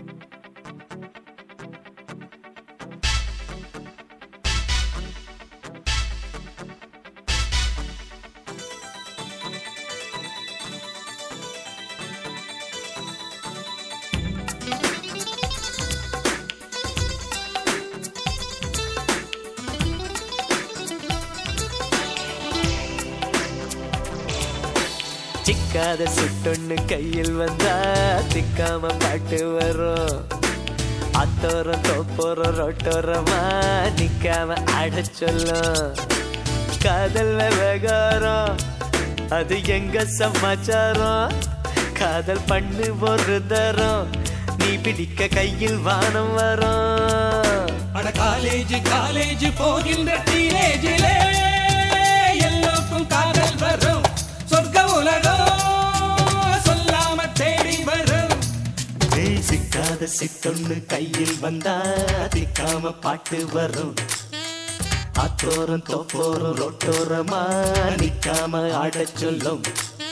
சிக்காத சுட்டொன்னு கையில் வந்தா திக்காம பாட்டு வரும் அத்தோரம் தோப்போரம் ரொட்டோரமா நிக்காம ஆட சொல்லும் காதல் விவகாரம் அது எங்க சமாச்சாரம் காதல் பண்ணு ஒரு தரம் நீ பிடிக்க கையில் வானம் வரும் அட காலேஜ் காலேஜ் போகின்ற டீனேஜிலே எல்லோருக்கும் காதல் வரும் சொர்க்க உலகம் சொல்லாம தேடி வரும் ஏய், சிக்காத சிட்டொன்னு கையில் வந்தா திக்காம பாட்டு வரும் அத்தோரம் தோப்போரம் ரொட்டோரமா நிக்காம ஆடச் சொல்லும்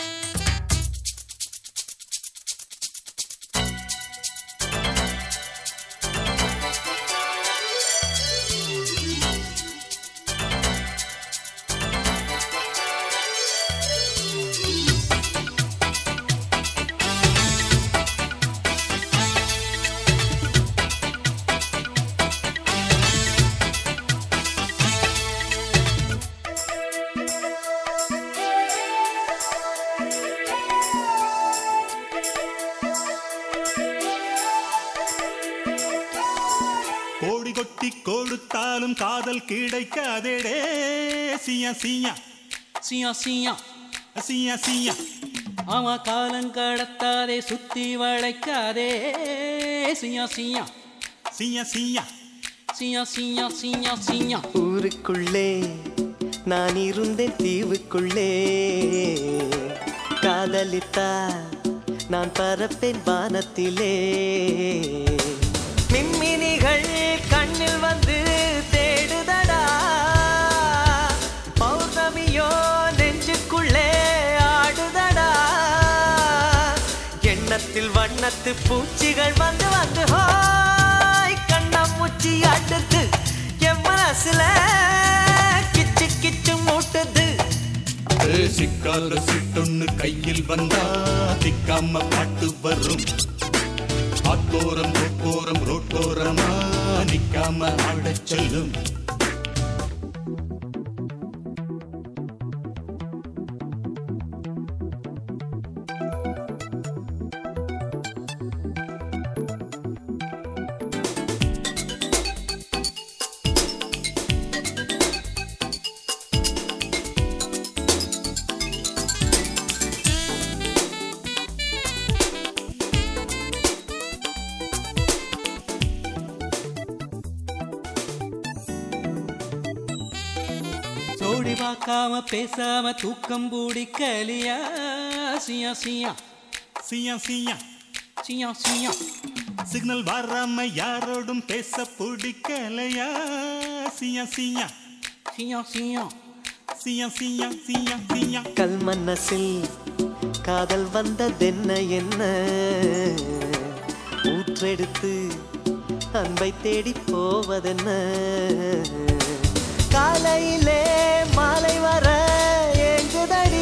கோடி கொட்டி கொடுத்தாலும் காதல் கிடைக்காதேடே சியா சியா சியா சியா சியா சியா ஆமா காலங்கடத்தாதே சுத்தி வளைக்காதே சியா சியா சியா சியா சியா சியா சியா சியா ஊருக்குள்ளே நான் இருந்தேன் தீவுக்குள்ளே காதலித்தா நான் பறப்பேன் வானத்திலே மின்மினிகள் கண்ணில் வந்து தேடுதடா பௌர்ணமியோ நெஞ்சுக்குள்ளே ஆடுதடா எண்ணத்தில் வண்ணத்து பூச்சிகள் வந்து வந்து ஹாய் கண்ணாமூச்சி ஆடுது என் மனசுல கிச்சு கிச்சு மூட்டுது சிக்காத சிட்டொன்னு கையில் வந்தா திக்காம பாட்டு வரும் ஆத்தோரம் தோப்போரம் ரோட்டோரமா நிக்காம ஆடச் சொல்லும் சோடி பார்க்காம பேசாம தூக்கம் பூடிக்கலியா சியா சியா சியா சியா சியா சியா சிக்னல் வராம யாரோடும் பேச பிடிக்கலையா சியா சியா சியா சியா சியா சியா சியா சியா கல் மனசில் காதல் வந்ததென்ன என்ன ஊற்றெடுத்து அன்பை தேடி போவதென்ன காலையிலே மாலை வர ஏங்குதடி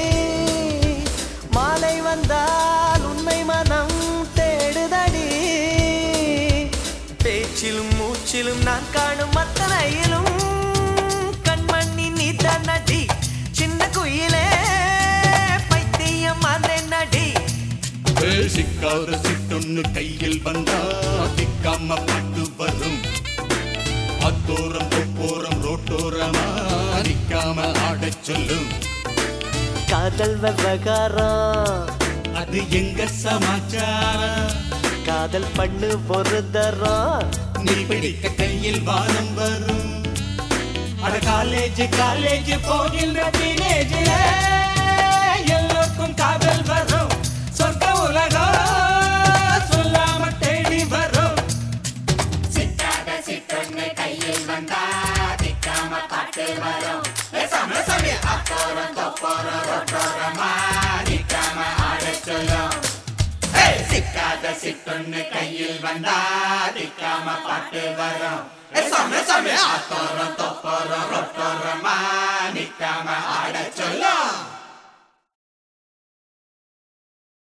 மாலை வந்தால் உண்மை மனம் தேடுதடி பேச்சிலும் மூச்சிலும் நான் காணும் அத்தனையிலும் கண்மணி நீ நடி சின்ன குயிலே பைத்தியம் அந்த நடி சிக்காத சிட்டொன்னு கையில் வந்தா திக்காம பாட்டு வரும் அத்தோரம் தொப்போரம் ரோட்டோரமா நிக்காம ஆடச் சொல்லும் காதல் விவகாரம் அது எங்க சமாச்சாரம் காதல் பண்ணு ஒரு தரம் நீ பிடிக்க கையில் வானம் வரும் அட காலேஜ் காலேஜ் போகின்ற டீனேஜில எல்லோருக்கும் காதல் வரும் சொர்க்க உலகம் சொல்லாம தேடி வரும் சிக்காத சிற்றொன்னு கையில் வந்தா திக்காம பாட்டு வரும் பேசாம சொல்லி அப்போரம் தொப்போரம் ரொட்டோரமா நிக்காம ஆடச் சொல்லும் சிக்காத சிற்றொன்னு கையில் வந்தா திக்காம பாட்டு வரும் ஏ சாமி சாமி ஆத்தோரம் தொப்போரம் ரொட்டோரமா நிக்காம ஆட சொல்லு